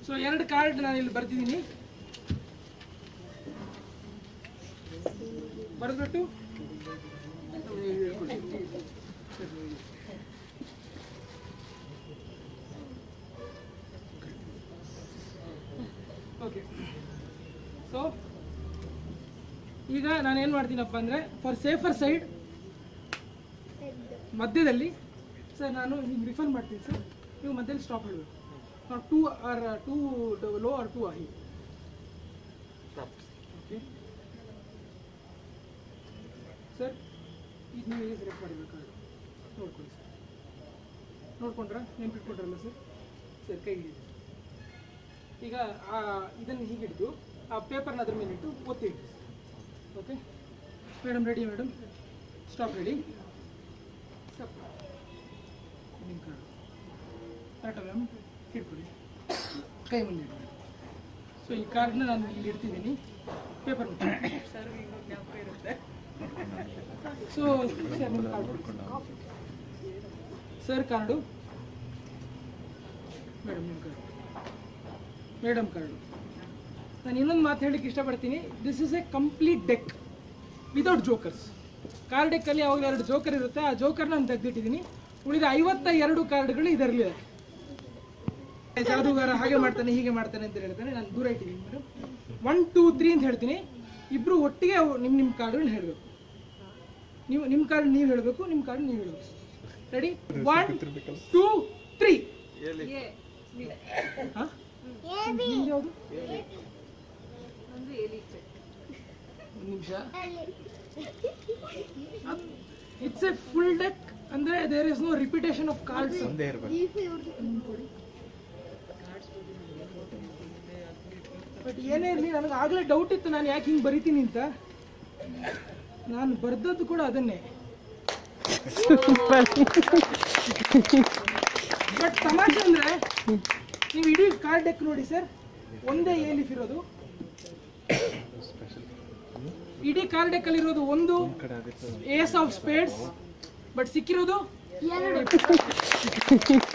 so ಎರಡು card ನಾನು ಇಲ್ಲಿ ಬರ್ತಿದ್ದೀನಿ ಬರೆದ್ಬಿಟ್ಟು ಓಕೆ ಸೊ ಈಗ ನಾನು ಏನು ಮಾಡ್ತೀನಪ್ಪ ಅಂದರೆ ಫಾರ್ ಸೇಫರ್ ಸೈಡ್ ಮಧ್ಯದಲ್ಲಿ ಸರ್ ನಾನು ನಿಮ್ಗೆ ರಿಫರ್ ಮಾಡ್ತೀನಿ ಸರ್ ನೀವು ಮಧ್ಯದಲ್ಲಿ ಸ್ಟಾಪ್ ಹೇಳಬೇಕು too or too low or too high okay sir ಈಗ ನೀವು ಹೇಗೆ ಸೆಲೆಕ್ಟ್ ಮಾಡಬೇಕು ನೋಡ್ಕೊಳ್ಳಿ ಸರ್ ನೋಡ್ಕೊಂಡ್ರಾ ನೆನ್ಪಿಟ್ಕೊಂಡ್ರಲ್ಲ ಸರ್ ಸರ್ ಕೈ ಹಿಡಿದು ಈಗ ಆ ಇದನ್ನು ಹೀಗೆ ಹಿಡಿದು ಆ ಪೇಪರ್ನ ಅದ್ರ ಮೇಲೆ ಇಟ್ಟು ಒತ್ತಿ ಇಡಿ okay madam ready madam stop ready stop ನಿಮ್ಮ ಕಾರ್ಡು ಕರೆಕ್ಟಾ ಮ್ಯಾಮ್ ಹಿಡ್ಕೊಡಿ ಕೈ ಮುಂದೆ ಇಡಿ ಸೊ ಈ ಕಾರ್ಡ್ನ ನಾನು ಇಲ್ಲಿ ಇಡ್ತಿದ್ದೀನಿ ಪೇಪರ್ ಸೊ ಸರ್ ನಿಮ್ಮ ಕಾರ್ಡು ಸರ್ ಕಾರ್ಡು ಮೇಡಮ್ ನಿಮ್ಮ ಕಾರ್ಡು ಮೇಡಮ್ ಕಾರ್ಡು ನಾನು ಇನ್ನೊಂದು ಮಾತು ಹೇಳಲಿಕ್ಕೆ ಇಷ್ಟಪಡ್ತೀನಿ this is a complete deck without jokers card ಡೆಕ್ಕಲ್ಲಿ ಯಾವಾಗಲೂ ಎರಡು ಜೋಕರ್ ಇರುತ್ತೆ ಆ ಜೋಕರ್ ನಾನು ತೆಗೆದಿಟ್ಟಿದ್ದೀನಿ ಉಳಿದ ಐವತ್ತ ಎರಡು ಕಾರ್ಡ್ಗಳು ಇದರಲ್ಲಿದೆ ಜಾದೂಗಾರ ಹಾಗೆ ಮಾಡ್ತಾನೆ ಹೀಗೆ ಮಾಡ್ತಾನೆ ಅಂತ ಹೇಳ್ತಾನೆ ನಾನು ದೂರ ಇಟ್ಟಿದ್ದೀನಿ ಮೇಡಮ್ ಒನ್ ಟೂ ತ್ರೀ ಅಂತ ಹೇಳ್ತೀನಿ ಇಬ್ರು ಒಟ್ಟಿಗೆ ನಿಮ್ಮ ನಿಮ್ಮ ಕಾರ್ಡ್ಗಳನ್ನ ಹೇಳಬೇಕು ನೀವು ನಿಮ್ಮ ಕಾರ್ಡ್ ನೀವು ಹೇಳಬೇಕು ನಿಮ್ಮ ಕಾರ್ಡ್ ನೀವು ಹೇಳಬೇಕು ರೆಡಿ ಒನ್ ಟೂ ತ್ರೀ ಹಾಂ ನಿಮ್ದು ಯಾವುದು ಒಂದು ನಿಮಿಷ ಇಟ್ಸ್ ಎ ಫುಲ್ ಡೆಕ್ ಅಂದ್ರೆ there is no repetition of cards but ಏನೇ ಇರಲಿ ನನಗೆ ಆಗಲೇ ಡೌಟ್ ಇತ್ತು ನಾನು ಯಾಕೆ ಹಿಂಗೆ ಬರಿತೀನಿ ಅಂತ ನಾನು ಬರ್ದದ್ದು ಕೂಡ ಅದನ್ನೇ ಬಟ್ ತಮಾಷೆ ಅಂದ್ರೆ ನೀವು ಇಡೀ ಕಾರ್ಡ್ ಡೆಕ್ ನೋಡಿ ಸರ್ ಒಂದೇ ಎ ಲಿಫ್ ಇರೋದು ಇಡೀ ಕಾರ್ಡ್ ಡೆಕ್ ಅಲ್ಲಿ ಇರೋದು ಒಂದು ಏಸ್ ಆಫ್ ಸ್ಪೇಡ್ಸ್ ಬಟ್ ಸಿಕ್ಕಿರೋದು